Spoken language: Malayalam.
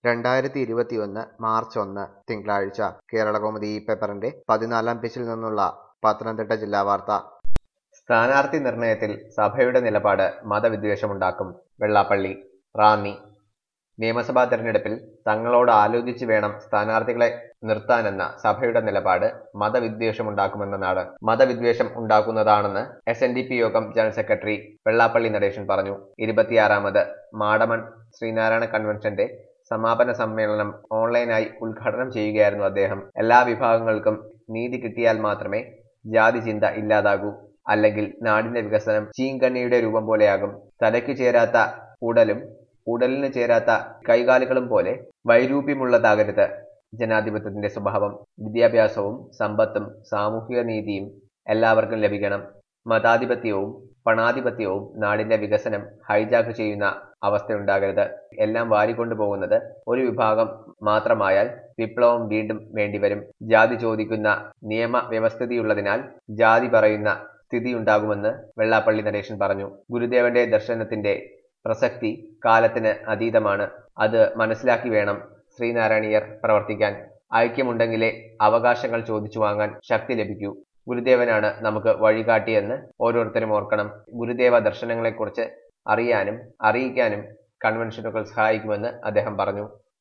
രണ്ടായിരത്തി ഇരുപത്തിയൊന്ന് മാർച്ച് ഒന്ന് തിങ്കളാഴ്ച കേരളകൗമുദി ഈ പേപ്പറിന്റെ പതിനാലാം പേജിൽ നിന്നുള്ള പത്തനംതിട്ട ജില്ലാ വാർത്ത സ്ഥാനാർത്ഥി നിർണയത്തിൽ സഭയുടെ നിലപാട് മതവിദ്വേഷമുണ്ടാക്കും വെള്ളാപ്പള്ളി റാന്നി നിയമസഭാ തെരഞ്ഞെടുപ്പിൽ തങ്ങളോട് ആലോചിച്ച് വേണം സ്ഥാനാർത്ഥികളെ നിർത്താനെന്ന സഭയുടെ നിലപാട് മതവിദ്വേഷമുണ്ടാക്കുമെന്നാണ് മതവിദ്വേഷം ഉണ്ടാക്കുന്നതാണെന്ന് എസ് എൻ ഡി പി യോഗം ജനറൽ സെക്രട്ടറി വെള്ളാപ്പള്ളി നടേശൻ പറഞ്ഞു ഇരുപത്തിയാറാമത് മാടമൺ ശ്രീനാരായണ കൺവെൻഷന്റെ സമാപന സമ്മേളനം ഓൺലൈനായി ഉദ്ഘാടനം ചെയ്യുകയായിരുന്നു അദ്ദേഹം എല്ലാ വിഭാഗങ്ങൾക്കും നീതി കിട്ടിയാൽ മാത്രമേ ജാതി ചിന്ത ഇല്ലാതാകൂ അല്ലെങ്കിൽ നാടിന്റെ വികസനം ചീങ്കണ്ണിയുടെ രൂപം പോലെയാകും തലയ്ക്ക് ചേരാത്ത ഉടലും ഉടലിന് ചേരാത്ത കൈകാലുകളും പോലെ വൈരൂപ്യമുള്ളതാകരുത് ജനാധിപത്യത്തിന്റെ സ്വഭാവം വിദ്യാഭ്യാസവും സമ്പത്തും സാമൂഹിക നീതിയും എല്ലാവർക്കും ലഭിക്കണം മതാധിപത്യവും പണാധിപത്യവും നാടിന്റെ വികസനം ഹൈജാക്ക് ചെയ്യുന്ന അവസ്ഥയുണ്ടാകരുത് എല്ലാം വാരിക്കൊണ്ടു പോകുന്നത് ഒരു വിഭാഗം മാത്രമായാൽ വിപ്ലവം വീണ്ടും വേണ്ടിവരും ജാതി ചോദിക്കുന്ന നിയമവ്യവസ്ഥിതിയുള്ളതിനാൽ ജാതി പറയുന്ന സ്ഥിതിയുണ്ടാകുമെന്ന് വെള്ളാപ്പള്ളി നടേശൻ പറഞ്ഞു ഗുരുദേവന്റെ ദർശനത്തിന്റെ പ്രസക്തി കാലത്തിന് അതീതമാണ് അത് മനസ്സിലാക്കി വേണം ശ്രീനാരായണീയർ പ്രവർത്തിക്കാൻ ഐക്യമുണ്ടെങ്കിലേ അവകാശങ്ങൾ ചോദിച്ചു വാങ്ങാൻ ശക്തി ലഭിക്കൂ ഗുരുദേവനാണ് നമുക്ക് വഴികാട്ടിയെന്ന് ഓരോരുത്തരും ഓർക്കണം ഗുരുദേവ ദർശനങ്ങളെക്കുറിച്ച് അറിയാനും അറിയിക്കാനും കൺവെൻഷനുകൾ സഹായിക്കുമെന്ന് അദ്ദേഹം പറഞ്ഞു